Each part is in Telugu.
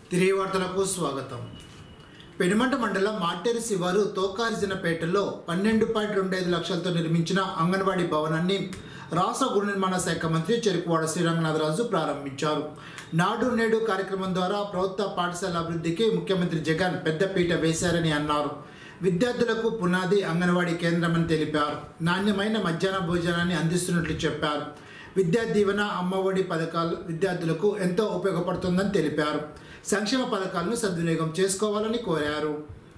తిరిగి వార్తలకు స్వాగతం పెనుమంట మండలం మాటేరు శివారు తోకారిజినపేటలో పన్నెండు పాయింట్ రెండు ఐదు లక్షలతో నిర్మించిన అంగన్వాడీ భవనాన్ని రాష్ట్ర గృహ నిర్మాణ శాఖ మంత్రి చెరుకువాడ శ్రీరంగనాథరాజు ప్రారంభించారు నాడు నేడు కార్యక్రమం ద్వారా ప్రభుత్వ పాఠశాల అభివృద్ధికి ముఖ్యమంత్రి జగన్ పెద్దపీట వేశారని అన్నారు విద్యార్థులకు పునాది అంగన్వాడీ కేంద్రమని తెలిపారు నాణ్యమైన మధ్యాహ్న భోజనాన్ని అందిస్తున్నట్లు చెప్పారు విద్యా దీవెన అమ్మఒడి పథకాలు విద్యార్థులకు ఎంతో ఉపయోగపడుతుందని తెలిపారు సంక్షేమ పథకాలను సద్వినియోగం చేసుకోవాలని కోరారు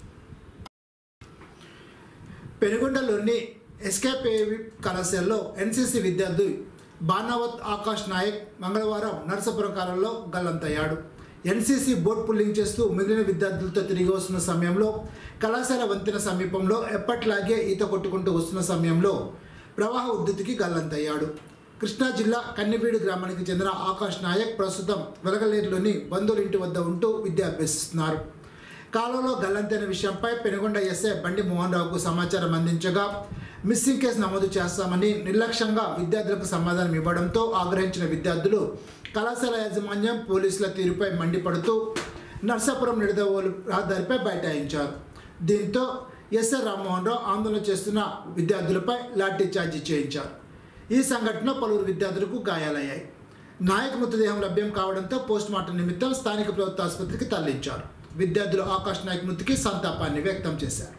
పెనుగొండలోని ఎస్కేపేవి కళాశాలలో ఎన్సీసీ విద్యార్థి బానావత్ ఆకాష్ నాయక్ మంగళవారం నరసాపురం కాలంలో గల్లంతయ్యాడు ఎన్సీసీ బోట్ పుల్లింగ్ చేస్తూ మిగిలిన విద్యార్థులతో తిరిగి వస్తున్న సమయంలో కళాశాల వంతెన సమీపంలో ఎప్పట్లాగే ఈత కొట్టుకుంటూ వస్తున్న సమయంలో ప్రవాహ ఉద్ధృతికి గల్లంతయ్యాడు కృష్ణా జిల్లా కన్నెవీడు గ్రామానికి చెందిన ఆకాష్ నాయక్ ప్రస్తుతం వెలగలేరులోని బంధువుల ఇంటి వద్ద ఉంటూ విద్య అభ్యసిస్తున్నారు కాలంలో గల్లంతైన విషయంపై పెనుగొండ ఎస్ఐ బండి మోహన్ రావుకు సమాచారం అందించగా మిస్సింగ్ కేసు నమోదు చేస్తామని నిర్లక్ష్యంగా విద్యార్థులకు సమాధానం ఇవ్వడంతో ఆగ్రహించిన విద్యార్థులు కళాశాల యాజమాన్యం పోలీసుల తీరుపై మండిపడుతూ నర్సాపురం నిడదవోలు రహదారిపై బైఠాయించారు దీంతో ఎస్ఆర్ రామ్మోహన్ రావు ఆందోళన చేస్తున్న విద్యార్థులపై లాఠీ చార్జీ చేయించారు ఈ సంఘటనలో పలువురు విద్యార్థులకు గాయాలయ్యాయి నాయక్ మృతదేహం లభ్యం కావడంతో పోస్ట్ మార్టం నిమిత్తం స్థానిక ప్రభుత్వ ఆసుపత్రికి తరలించారు విద్యార్థులు ఆకాష్ నాయక్ మృతికి సంతాపాన్ని వ్యక్తం చేశారు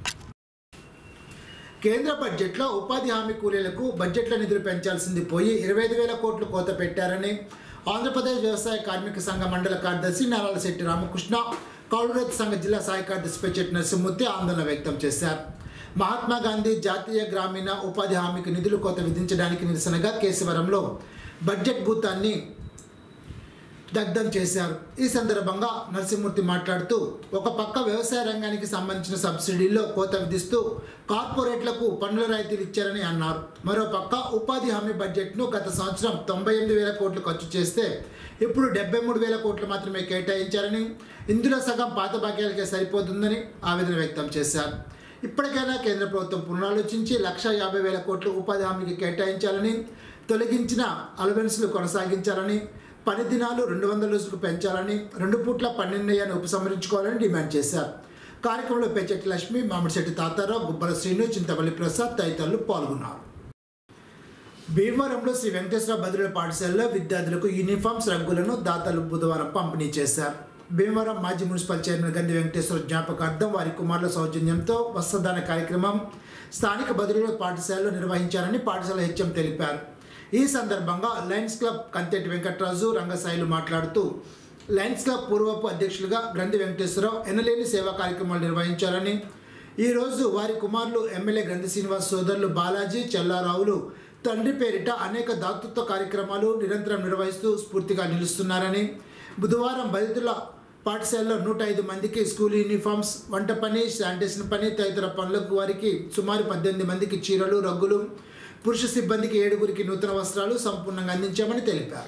కేంద్ర బడ్జెట్లో ఉపాధి హామీ కూలీలకు బడ్జెట్లో నిధులు పెంచాల్సింది పోయి ఇరవై ఐదు వేల కోట్లు కోత పెట్టారని ఆంధ్రప్రదేశ్ వ్యవసాయ కార్మిక సంఘ మండల కార్యదర్శి నారాయణ శెట్టి రామకృష్ణ కౌలు రైతు సంఘ జిల్లా సహాయ కార్యదర్శి పెచ్చెట్టి నరసింహమూర్తి ఆందోళన వ్యక్తం చేశారు మహాత్మా గాంధీ జాతీయ గ్రామీణ ఉపాధి హామీకి నిధులు కోత విధించడానికి నిరసనగా కేశవరంలో బడ్జెట్ భూతాన్ని దగ్ధం చేశారు ఈ సందర్భంగా నరసింహమూర్తి మాట్లాడుతూ ఒక పక్క వ్యవసాయ రంగానికి సంబంధించిన సబ్సిడీల్లో కోత విధిస్తూ కార్పొరేట్లకు పన్నుల రాయితీలు ఇచ్చారని అన్నారు మరో పక్క ఉపాధి హామీ బడ్జెట్ను గత సంవత్సరం తొంభై ఎనిమిది వేల కోట్లు ఖర్చు చేస్తే ఇప్పుడు డెబ్బై మూడు వేల కోట్లు మాత్రమే కేటాయించారని ఇందులో సగం పాత బాక్యాలకే సరిపోతుందని ఆవేదన వ్యక్తం చేశారు ఇప్పటికైనా కేంద్ర ప్రభుత్వం పునరాలోచించి లక్ష యాభై వేల కోట్లు ఉపాధి హామీకి కేటాయించాలని తొలగించిన అలవెన్స్లు కొనసాగించాలని పని దినాలు రెండు వందల రోజులకు పెంచాలని రెండు పూట్ల పన్నెండయ్యాన్ని ఉపసంహరించుకోవాలని డిమాండ్ చేశారు కార్యక్రమంలో పెచ్చటి లక్ష్మి మామిడిశెట్టి తాతారావు గుబ్బల శ్రీను చింతపల్లి ప్రసాద్ తదితరులు పాల్గొన్నారు భీమవరంలో శ్రీ వెంకటేశ్వర భద్రుల పాఠశాలలో విద్యార్థులకు యూనిఫామ్స్ రంగులను దాతలు బుధవారం పంపిణీ చేశారు భీమవరం మాజీ మున్సిపల్ చైర్మన్ గంది వెంకటేశ్వర జ్ఞాపకార్థం వారి కుమారుల సౌజన్యంతో వస్త్రదాన కార్యక్రమం స్థానిక బదిలీల పాఠశాలలో నిర్వహించారని పాఠశాల హెచ్ఎం తెలిపారు ఈ సందర్భంగా లయన్స్ క్లబ్ కంతెట్టి వెంకట్రాజు రంగసాయిలు మాట్లాడుతూ లయన్స్ క్లబ్ పూర్వపు అధ్యక్షులుగా గ్రంథి వెంకటేశ్వరరావు ఎనలేని సేవా కార్యక్రమాలు నిర్వహించారని ఈరోజు వారి కుమారులు ఎమ్మెల్యే గ్రంథి శ్రీనివాస్ సోదరులు బాలాజీ చెల్లారావులు తండ్రి పేరిట అనేక దాతృత్వ కార్యక్రమాలు నిరంతరం నిర్వహిస్తూ స్ఫూర్తిగా నిలుస్తున్నారని బుధవారం బాధితుల పాఠశాలలో నూట ఐదు మందికి స్కూల్ యూనిఫామ్స్ వంట పని శానిటేషన్ పని తదితర పనులకు వారికి సుమారు పద్దెనిమిది మందికి చీరలు రగ్గులు పురుష సిబ్బందికి ఏడుగురికి నూతన వస్త్రాలు సంపూర్ణంగా అందించామని తెలిపారు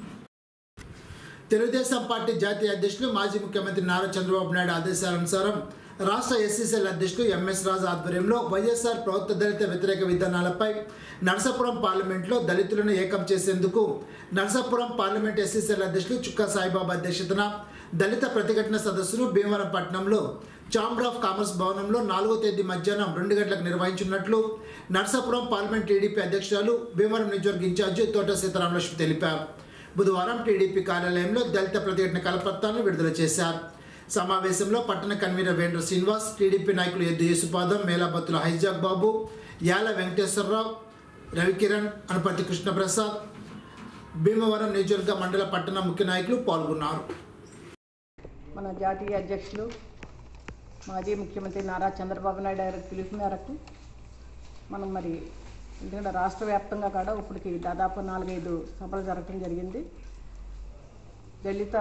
తెలుగుదేశం పార్టీ జాతీయ అధ్యక్షులు మాజీ ముఖ్యమంత్రి నారా చంద్రబాబు నాయుడు ఆదేశానుసారం రాష్ట్ర ఎస్సీసీఎల్ అధ్యక్షులు ఎంఎస్ రాజు ఆధ్వర్యంలో వైఎస్ఆర్ ప్రభుత్వ దళిత వ్యతిరేక విధానాలపై నరసాపురం పార్లమెంట్లో దళితులను ఏకం చేసేందుకు నరసాపురం పార్లమెంట్ ఎస్సీసీఎల్ అధ్యక్షులు చుక్కా సాయిబాబా అధ్యక్షతన దళిత ప్రతిఘటన సదస్సును భీమవరం పట్టణంలో ఛాంబర్ ఆఫ్ కామర్స్ భవనంలో నాలుగో తేదీ మధ్యాహ్నం రెండు గంటలకు నిర్వహించున్నట్లు నరసాపురం పార్లమెంట్ టీడీపీ అధ్యక్షురాలు భీమవరం నియోజకవర్గ ఇన్ఛార్జి తోట సీతారామలక్ష్మి తెలిపారు బుధవారం టీడీపీ కార్యాలయంలో దళిత ప్రతిఘటన కలపత్రాలను విడుదల చేశారు సమావేశంలో పట్టణ కన్వీనర్ వేంద్ర శ్రీనివాస్ టీడీపీ నాయకులు ఎద్దు యేసుపాదం మేళాబత్తుల హైజాక్ బాబు యాల వెంకటేశ్వరరావు రవికిరణ్ అనపతి కృష్ణప్రసాద్ భీమవరం నియోజకవర్గ మండల పట్టణ ముఖ్య నాయకులు పాల్గొన్నారు మన జాతీయ అధ్యక్షులు మాజీ ముఖ్యమంత్రి నారా చంద్రబాబు నాయుడు గారి పిలుపు మేరకు మనం మరి ఎందుకంటే రాష్ట్ర వ్యాప్తంగా కూడా ఇప్పటికి దాదాపు నాలుగైదు సభలు జరగటం జరిగింది దళిత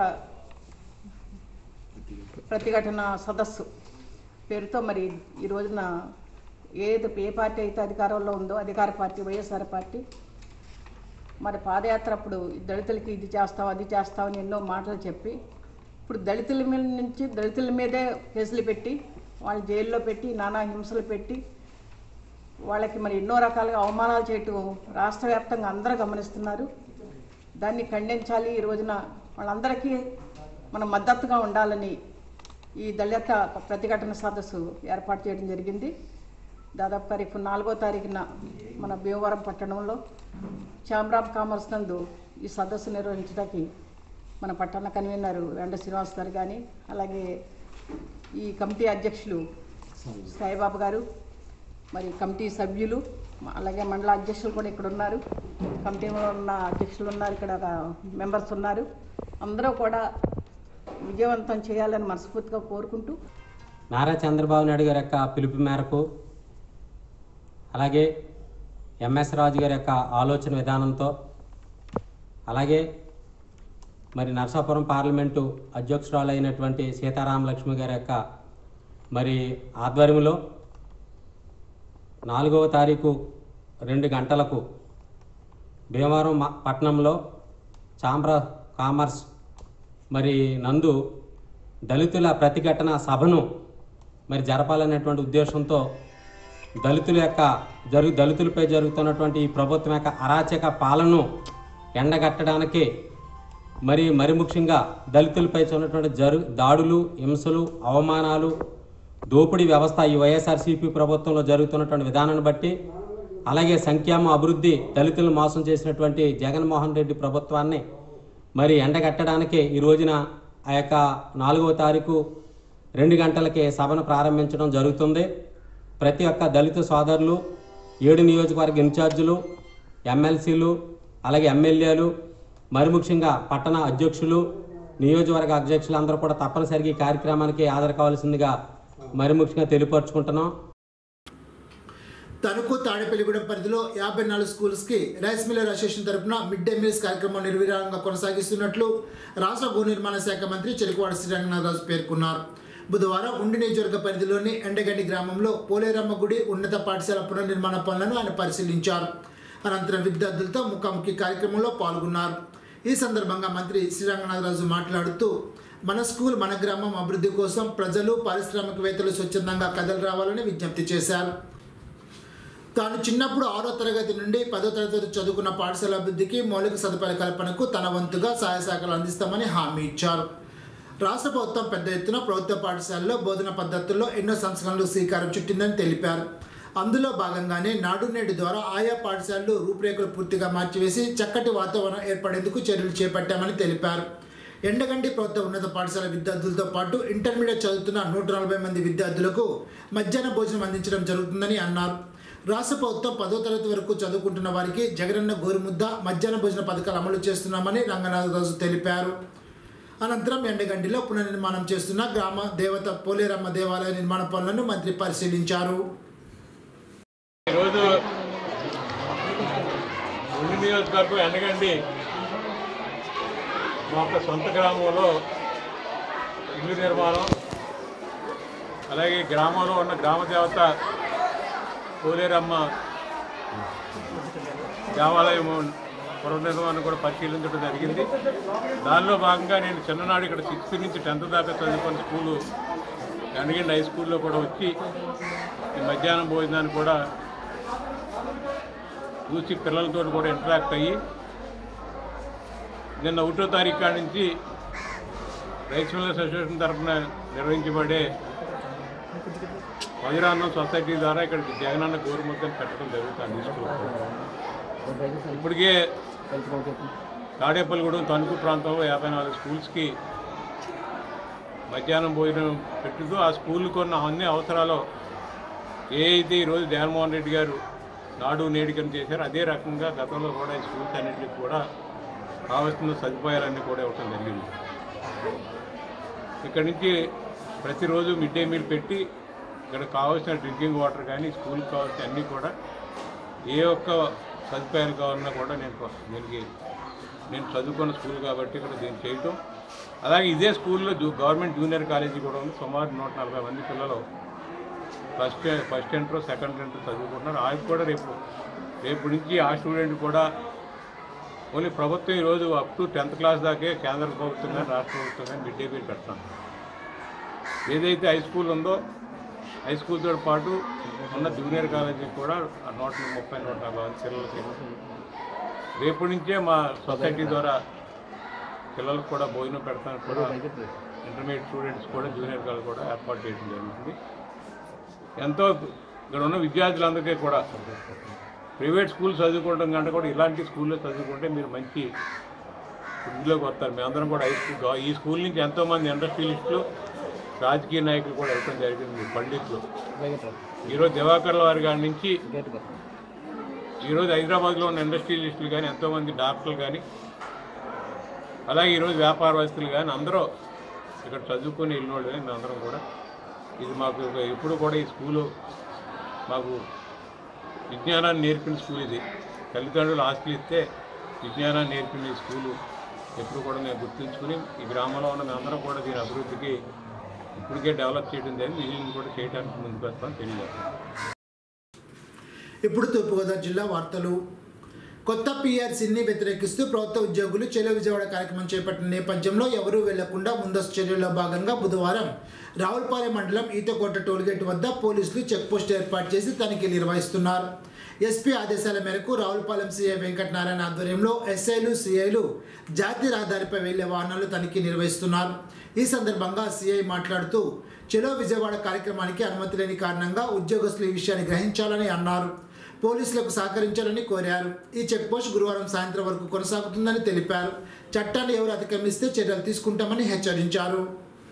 ప్రతిఘటన సదస్సు పేరుతో మరి ఈ రోజున ఏది ఏ పార్టీ అయితే అధికారంలో ఉందో అధికార పార్టీ వైఎస్ఆర్ పార్టీ మరి పాదయాత్ర అప్పుడు దళితులకి ఇది చేస్తాం అది చేస్తామని ఎన్నో మాటలు చెప్పి ఇప్పుడు దళితుల మీద నుంచి దళితుల మీదే కేసులు పెట్టి వాళ్ళు జైల్లో పెట్టి నానా హింసలు పెట్టి వాళ్ళకి మరి ఎన్నో రకాలుగా అవమానాలు చేయటం రాష్ట్ర వ్యాప్తంగా అందరూ గమనిస్తున్నారు దాన్ని ఖండించాలి ఈ రోజున వాళ్ళందరికీ మనం మద్దతుగా ఉండాలని ఈ దళిత ప్రతిఘటన సదస్సు ఏర్పాటు చేయడం జరిగింది దాదాపుగా రేపు నాలుగో తారీఖున మన భీమవరం పట్టణంలో ఛాంబర్ ఆఫ్ కామర్స్ నందు ఈ సదస్సు నిర్వహించడానికి మన పట్టణ కన్వీనర్ వెండ శ్రీనివాస్ గారు కానీ అలాగే ఈ కమిటీ అధ్యక్షులు సాయిబాబు గారు మరి కమిటీ సభ్యులు మ- అలాగే మండల అధ్యక్షులు కూడా ఇక్కడ ఉన్నారు కమిటీలో ఉన్న అధ్యక్షులు ఉన్నారు ఇక్కడ మెంబర్స్ ఉన్నారు అందరూ కూడా విజయవంతం చేయాలని మనస్ఫూర్తిగా కోరుకుంటూ నారా చంద్రబాబు నాయుడు గారి యొక్క పిలుపు మేరకు అలాగే ఎంఎస్ రాజు గారి యొక్క ఆలోచన విధానంతో అలాగే మరి నరసాపురం పార్లమెంటు అధ్యక్షురాలు అయినటువంటి సీతారామ లక్ష్మి గారి యొక్క మరి ఆధ్వర్యంలో నాలుగవ తారీఖు రెండు గంటలకు భీమవరం మ- పట్టణంలో చాంబ్ర కామర్స్ మరి నందు దళితుల ప్రతిఘటన సభను మరి జరపాలనేటువంటి ఉద్దేశంతో దళితుల యొక్క జరుగు దళితులపై జరుగుతున్నటువంటి ఈ ప్రభుత్వం యొక్క అరాచక పాలనను ఎండగట్టడానికి మరి మరి ముఖ్యంగా దళితులపై ఉన్నటువంటి జరు దాడులు హింసలు అవమానాలు దోపిడీ వ్యవస్థ ఈ వైఎస్ఆర్సీపీ ప్రభుత్వంలో జరుగుతున్నటువంటి విధానాన్ని బట్టి అలాగే సంక్షేమ అభివృద్ధి దళితులను మోసం చేసినటువంటి జగన్మోహన్ రెడ్డి ప్రభుత్వాన్ని మరి ఎండగట్టడానికి ఈ రోజున ఆ యొక్క నాలుగవ తారీఖు రెండు గంటలకి సభను ప్రారంభించడం జరుగుతుంది ప్రతి ఒక్క దళిత సోదరులు ఏడు నియోజకవర్గ ఇన్ఛార్జీలు ఎమ్మెల్సీలు అలాగే ఎమ్మెల్యేలు మరి ముఖ్యంగా పట్టణ అధ్యక్షులు నియోజకవర్గ అధ్యక్షులు అందరూ కూడా తప్పనిసరిగా ఈ కార్యక్రమానికి హాజరు కావాల్సిందిగా మరి ముఖ్యంగా తెలియపరుచుకుంటున్నాం తణుకు తాడేపల్లిగూడెం పరిధిలో యాభై నాలుగు స్కూల్స్కి రైస్ మిల్లర్ అసోసియేషన్ తరపున మిడ్ డే మీల్స్ కార్యక్రమం నిర్విరామంగా కొనసాగిస్తున్నట్లు రాష్ట్ర గృహ నిర్మాణ శాఖ మంత్రి చెరుకువాడ శ్రీరంగనాథరాజు పేర్కొన్నారు బుధవారం ఉండి నియోజకవర్గ పరిధిలోని ఎండగండి గ్రామంలో పోలేరమ్మ గుడి ఉన్నత పాఠశాల పునర్నిర్మాణ పనులను ఆయన పరిశీలించారు అనంతరం విద్యార్థులతో ముఖాముఖి కార్యక్రమంలో పాల్గొన్నారు ఈ సందర్భంగా మంత్రి శ్రీరంగనాథరాజు మాట్లాడుతూ మన స్కూల్ మన గ్రామం అభివృద్ధి కోసం ప్రజలు పారిశ్రామికవేత్తలు స్వచ్ఛందంగా కథలు రావాలని విజ్ఞప్తి చేశారు తాను చిన్నప్పుడు ఆరో తరగతి నుండి పదో తరగతి చదువుకున్న పాఠశాల అభివృద్ధికి మౌలిక సదుపాయాల కల్పనకు తన వంతుగా సహాయ సహకారాలు అందిస్తామని హామీ ఇచ్చారు రాష్ట్ర ప్రభుత్వం పెద్ద ఎత్తున ప్రభుత్వ పాఠశాలలో బోధన పద్ధతుల్లో ఎన్నో సంస్కరణలు శ్రీకారం చుట్టిందని తెలిపారు అందులో భాగంగానే నాడు నేడు ద్వారా ఆయా పాఠశాలలు రూపురేఖలు పూర్తిగా మార్చివేసి చక్కటి వాతావరణం ఏర్పడేందుకు చర్యలు చేపట్టామని తెలిపారు ఎండగంటి ప్రభుత్వ ఉన్నత పాఠశాల విద్యార్థులతో పాటు ఇంటర్మీడియట్ చదువుతున్న నూట నలభై మంది విద్యార్థులకు మధ్యాహ్న భోజనం అందించడం జరుగుతుందని అన్నారు రాష్ట్ర ప్రభుత్వం పదో తరగతి వరకు చదువుకుంటున్న వారికి జగనన్న గోరుముద్ద మధ్యాహ్న భోజన పథకాలు అమలు చేస్తున్నామని రంగనాథరాజు తెలిపారు అనంతరం ఎండగండిలో పునర్నిర్మాణం చేస్తున్న గ్రామ దేవత పోలేరమ్మ దేవాలయ నిర్మాణ పనులను మంత్రి పరిశీలించారు ఈరోజు ఉండి నియోజకవర్గం ఎండగండి మా యొక్క సొంత గ్రామంలో ఇల్లు నిర్మాణం అలాగే గ్రామంలో ఉన్న గ్రామ దేవత పోలేరమ్మ దేవాలయం పునర్నిర్మాణం కూడా పరిశీలించడం జరిగింది దానిలో భాగంగా నేను చిన్ననాడు ఇక్కడ సిక్స్త్ నుంచి టెన్త్ దాకా చదువుకున్న స్కూలు ఎండగండి హై స్కూల్లో కూడా వచ్చి ఈ మధ్యాహ్నం భోజనాన్ని కూడా చూసి పిల్లలతో కూడా ఇంటరాక్ట్ అయ్యి నిన్న ఒకటో తారీఖు కాడి నుంచి రైస్ మిల్లర్స్ అసోసియేషన్ తరఫున నిర్వహించబడే వజ్రాన్నం సొసైటీ ద్వారా ఇక్కడ జగనన్న గోరుముద్దను పెట్టడం జరుగుతుంది ఈ స్కూల్ ఇప్పటికే తాడేపల్లిగూడెం తణుకు ప్రాంతంలో యాభై నాలుగు స్కూల్స్కి మధ్యాహ్నం భోజనం పెట్టుతూ ఆ స్కూల్కి ఉన్న అన్ని అవసరాలు ఏ అయితే ఈరోజు జగన్మోహన్ రెడ్డి గారు నాడు నేడికం చేశారో అదే రకంగా గతంలో కూడా ఈ స్కూల్స్ అన్నింటికి కూడా కావాల్సిన సదుపాయాలన్నీ కూడా ఇవ్వటం జరిగింది ఇక్కడి నుంచి ప్రతిరోజు మిడ్ డే మీల్ పెట్టి ఇక్కడ కావాల్సిన డ్రింకింగ్ వాటర్ కానీ స్కూల్కి కావాల్సిన అన్నీ కూడా ఏ ఒక్క సదుపాయాలు కావాలన్నా కూడా నేను కొ- దీనికి నేను చదువుకున్న స్కూల్ కాబట్టి ఇక్కడ దీన్ని చేయటం అలాగే ఇదే స్కూల్లో జూ గవర్నమెంట్ జూనియర్ కాలేజీ కూడా ఉంది సుమారు నూట నలభై మంది పిల్లలు first first inter second inter చదువుకుంటున్నారు ఆయన కూడా రేపు రేపు నుంచి ఆ స్టూడెంట్ కూడా ఓన్లీ ప్రభుత్వం ఈరోజు అప్ టు టెన్త్ క్లాస్ దాకే కేంద్ర ప్రభుత్వం కానీ రాష్ట్ర ప్రభుత్వం కానీ మిడ్ డే మీల్ పెడతాం ఏదైతే హై స్కూల్ ఉందో హై స్కూల్తో పాటు ఉన్న జూనియర్ కాలేజీకి కూడా ఆ నూట ముప్పై నూట నలభై మంది పిల్లలకి రేపు నుంచే మా సొసైటీ ద్వారా పిల్లలకు కూడా భోజనం పెడతానికి కూడా ఇంటర్మీడియట్ స్టూడెంట్స్ కూడా జూనియర్ కాలేజ్ కూడా ఏర్పాటు చేయడం జరుగుతుంది ఎంతో ఇక్కడ ఉన్న విద్యార్థులందరికీ కూడా ప్రైవేట్ స్కూల్ చదువుకోవడం కంటే కూడా ఇలాంటి స్కూల్లో చదువుకుంటే మీరు మంచి వృద్ధిలోకి వస్తారు మేమందరం కూడా హై స్కూల్ గా- ఈ స్కూల్ నుంచి ఎంతోమంది ఇండస్ట్రియలిస్టులు రాజకీయ నాయకులు కూడా వెళ్ళడం జరిగింది పండితులు ఈరోజు దివాకర్ల వారి గారి నుంచి ఈరోజు హైదరాబాద్లో ఉన్న ఇండస్ట్రియలిస్టులు కానీ ఎంతోమంది డాక్టర్లు కానీ అలాగే ఈరోజు వ్యాపారవేత్తలు కానీ అందరూ ఇక్కడ చదువుకొని వెళ్ళిన వాళ్ళు మేము అందరం కూడా ఇది మాకు ఎప్పుడు కూడా ఈ స్కూలు మాకు విజ్ఞానాన్ని నేర్పిన స్కూల్ ఇది తల్లిదండ్రులు ఆస్తి ఇస్తే విజ్ఞానాన్ని నేర్పిన ఈ స్కూలు ఎప్పుడు కూడా మేము గుర్తుంచుకుని ఈ గ్రామంలో ఉన్న మేమందరం కూడా దీని అభివృద్ధికి ఇప్పటికే డెవలప్ చేయడం జరిగింది వీళ్ళని కూడా చేయడానికి ముందుకు వస్తామని తెలియజేస్తాం ఇప్పుడు తూర్పుగోదావరి జిల్లా వార్తలు కొత్త పీఆర్సీని వ్యతిరేకిస్తూ ప్రభుత్వ ఉద్యోగులు చెలో విజయవాడ కార్యక్రమం చేపట్టిన నేపథ్యంలో ఎవరూ వెళ్లకుండా ముందస్తు చర్యల్లో భాగంగా బుధవారం రావులపాలెం మండలం ఈతకోట టోల్గేట్ వద్ద పోలీసులు చెక్పోస్ట్ ఏర్పాటు చేసి తనిఖీలు నిర్వహిస్తున్నారు ఎస్పీ ఆదేశాల మేరకు రావులపాలెం సీఐ వెంకటనారాయణ ఆధ్వర్యంలో ఎస్ఐలు సిఐలు జాతీయ రహదారిపై వెళ్లే వాహనాలు తనిఖీ నిర్వహిస్తున్నారు ఈ సందర్భంగా సీఐ మాట్లాడుతూ చెలో విజయవాడ కార్యక్రమానికి అనుమతి లేని కారణంగా ఉద్యోగస్తులు ఈ విషయాన్ని గ్రహించాలని అన్నారు పోలీసులకు సహకరించాలని కోరారు ఈ చెక్ పోస్ట్ గురువారం సాయంత్రం వరకు కొనసాగుతుందని తెలిపారు చట్టాన్ని ఎవరు అతిక్రమిస్తే చర్యలు తీసుకుంటామని హెచ్చరించారు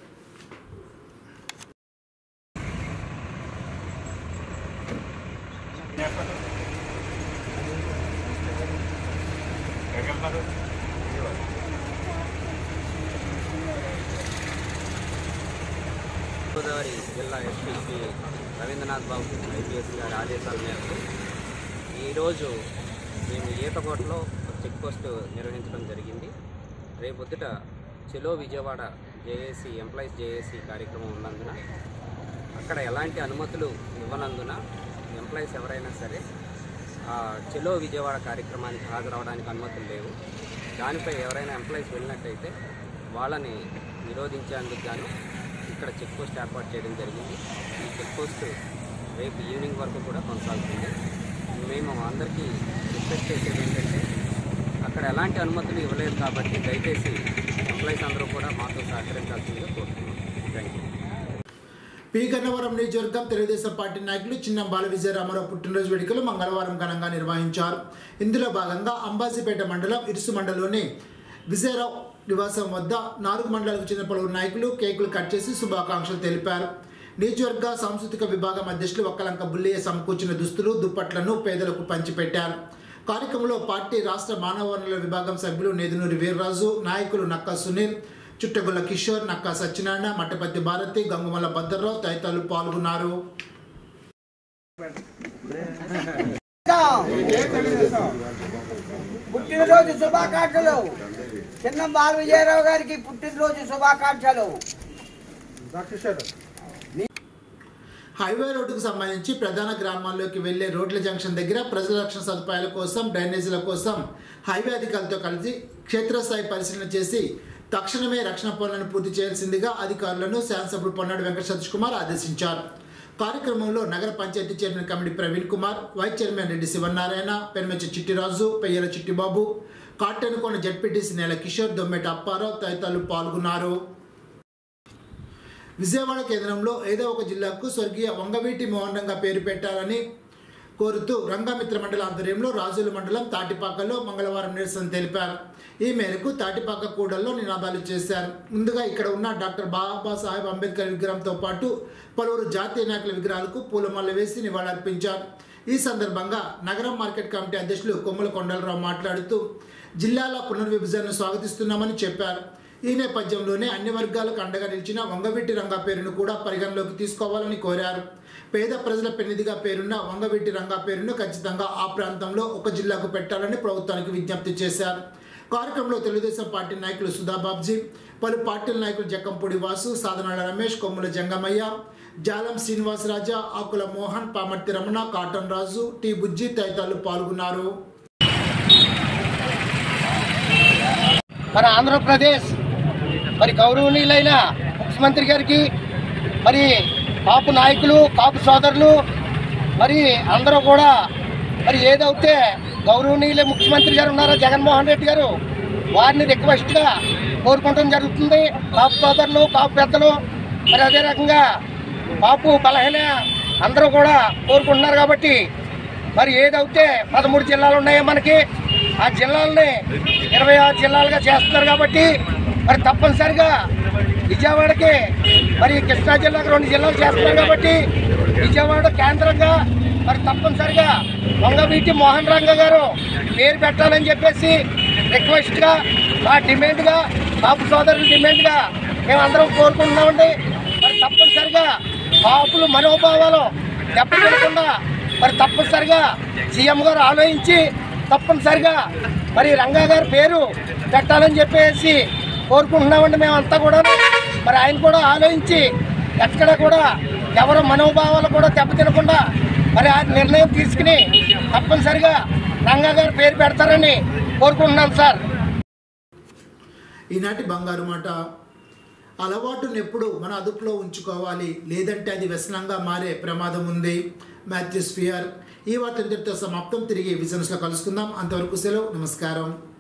గోదావరి జిల్లా ఎస్పీ శ్రీ రవీంద్రనాథ్ బాబు ఐపీఎస్ గారి ఆదేశాల మేరకు ఈరోజు మేము ఈతకోటలో చెక్ పోస్ట్ నిర్వహించడం జరిగింది రేపొద్దుట చెలో విజయవాడ జేఏసీ ఎంప్లాయీస్ జేఏసీ కార్యక్రమం ఉన్నందున అక్కడ ఎలాంటి అనుమతులు ఇవ్వనందున ఎంప్లాయీస్ ఎవరైనా సరే ఆ చెలో విజయవాడ కార్యక్రమానికి హాజరవడానికి అనుమతులు లేవు దానిపై ఎవరైనా ఎంప్లాయీస్ వెళ్ళినట్టయితే వాళ్ళని నిరోధించేందుకు గాను ఇక్కడ చెక్ పోస్ట్ ఏర్పాటు చేయడం జరిగింది ఈ చెక్ పోస్ట్ రేపు ఈవినింగ్ వరకు కూడా కొనసాగుతుంది మేము అందరికీ రిక్వెస్ట్ చేసేది ఏంటంటే అక్కడ ఎలాంటి అనుమతులు ఇవ్వలేదు కాబట్టి దయచేసి ఎంప్లాయీస్ అందరూ కూడా మాతో సహకరించాల్సిందిగా కోరుతున్నాం థ్యాంక్ యూ పి గన్నవరం నియోజకవర్గం తెలుగుదేశం పార్టీ నాయకులు చిన్న బాల విజయరామారావు పుట్టినరోజు వేడుకలు మంగళవారం ఘనంగా నిర్వహించారు ఇందులో భాగంగా అంబాజీపేట మండలం ఇరుసు మండలంలోని విజయరావు నివాసం వద్ద నాలుగు మండలాలకు చెందిన పలువురు నాయకులు కేకులు కట్ చేసి శుభాకాంక్షలు తెలిపారు నియోజకవర్గ సాంస్కృతిక విభాగం అధ్యక్షులు ఒక్కలంక బుల్లయ్య సమకూర్చిన దుస్తులు దుప్పట్లను పేదలకు పంచిపెట్టారు కార్యక్రమంలో పార్టీ రాష్ట్ర మానవ వనరుల విభాగం సభ్యులు నేదునూరి వీర్రాజు నాయకులు నక్కా సునీల్ చుట్టగుల్ల కిషోర్ నక్కా సత్యనారాయణ మట్టపతి భారతి గంగుమల్ల భద్రరావు తదితరులు పాల్గొన్నారు పుట్టినరోజు శుభాకాంక్షలు చిన్న బాల విజయరావు గారికి పుట్టినరోజు శుభాకాంక్షలు హైవే రోడ్డుకు సంబంధించి ప్రధాన గ్రామాల్లోకి వెళ్లే రోడ్ల జంక్షన్ దగ్గర ప్రజల రక్షణ సదుపాయాల కోసం డ్రైనేజీల కోసం హైవే అధికారులతో కలిసి క్షేత్రస్థాయి పరిశీలన చేసి తక్షణమే రక్షణ పనులను పూర్తి చేయాల్సిందిగా అధికారులను శాసనసభ్యుడు పొన్నాడు వెంకట సతీష్ కుమార్ ఆదేశించారు కార్యక్రమంలో నగర panchayat chairman committee Praveen Kumar vice chairman Reddy Sivanarayana Perumechi Chittiraju Peyyala Chittibabu Katrenikona ZPTC Nela Kishore దొమ్మెట Apparao తదితరులు పాల్గొన్నారు విజయవాడ కేంద్రంలో ఏదో ఒక జిల్లాకు స్వర్గీయ వంగవీటి మోహనంగా పేరు పెట్టాలని కోరుతూ రంగమిత్ర మండల ఆధ్వర్యంలో రాజుల మండలం తాటిపాకలో మంగళవారం నిరసన తెలిపారు ఈ మేరకు తాటిపాక కూడల్లో నినాదాలు చేశారు ముందుగా ఇక్కడ ఉన్న డాక్టర్ బాబాసాహెబ్ అంబేద్కర్ విగ్రహంతో పాటు పలువురు జాతీయ నాయకుల విగ్రహాలకు పూలమాల వేసి నివాళులర్పించారు ఈ సందర్భంగా నగరం మార్కెట్ కమిటీ అధ్యక్షులు కొమ్మల కొండలరావు మాట్లాడుతూ జిల్లాల పునర్విభజనను స్వాగతిస్తున్నామని చెప్పారు ఈ నేపథ్యంలోనే అన్ని వర్గాలకు అండగా నిలిచిన వంగవీటి రంగా పేరును కూడా పరిగణలోకి తీసుకోవాలని కోరారు పేద ప్రజల పెన్నిధిగా పేరున్న వంగవీటి రంగా పేరును ఖచ్చితంగా ఆ ప్రాంతంలో ఒక జిల్లాకు పెట్టాలని ప్రభుత్వానికి విజ్ఞప్తి చేశారు కార్యక్రమంలో తెలుగుదేశం పార్టీ నాయకులు సుధాబాబ్జీ పలు పార్టీల నాయకులు జక్కంపూడి వాసు సాధనాల రమేష్ కొమ్ముల జంగమయ్య జాలం శ్రీనివాసరాజా ఆకుల మోహన్ పామర్తి రమణ కాటన్ రాజు టి బుజ్జి తదితరులు పాల్గొన్నారు మన ఆంధ్రప్రదేశ్ మరి గౌరవనీయులైన ముఖ్యమంత్రి గారికి మరి కాపు నాయకులు కాపు సోదరులు మరి అందరూ కూడా మరి ఏదైతే గౌరవనీయులే ముఖ్యమంత్రి గారు ఉన్నారో జగన్మోహన్ రెడ్డి గారు వారిని రిక్వెస్ట్గా కోరుకోవడం జరుగుతుంది కాపు సోదరులు కాపు పెద్దలు మరి అదే రకంగా కాపు బలహీన అందరూ కూడా కోరుకుంటున్నారు కాబట్టి మరి ఏదైతే పదమూడు జిల్లాలు ఉన్నాయో మనకి ఆ జిల్లాలని ఇరవై ఆరు జిల్లాలుగా చేస్తున్నారు కాబట్టి మరి తప్పనిసరిగా విజయవాడకి మరి కృష్ణా జిల్లాకు రెండు జిల్లాలు చేస్తున్నారు కాబట్టి విజయవాడ కేంద్రంగా మరి తప్పనిసరిగా వంగవీటి మోహన్ రంగ గారు పేరు పెట్టాలని చెప్పేసి రిక్వెస్ట్గా మా డిమాండ్గా కాపు సోదరుల డిమాండ్గా మేమందరం కోరుకుంటున్నామండి మరి తప్పనిసరిగా కాపులు మనోభావాలు దెబ్బతినకుండా మరి తప్పనిసరిగా సీఎం గారు ఆలోచించి తప్పనిసరిగా మరి రంగా గారి పేరు పెట్టాలని చెప్పేసి కోరుకుంటున్నామండి మేమంతా కూడా మరి ఆయన కూడా ఆలోచించి ఎక్కడ కూడా ఎవరు మనోభావాలు కూడా దెబ్బతినకుండా మరి ఆ నిర్ణయం తీసుకుని తప్పనిసరిగా రంగా గారి పేరు పెడతారని కోరుకుంటున్నాం సార్ ఈనాటి బంగారు మాట అలవాటును ఎప్పుడు మన అదుపులో ఉంచుకోవాలి లేదంటే అది వ్యసనంగా మారే ప్రమాదం ఉంది మాథ్యూస్ ఫియర్ ఈ వార్త ఇంతటితో సమాప్తం తిరిగి విజన్స్లో కలుసుకుందాం అంతవరకు సెలవు నమస్కారం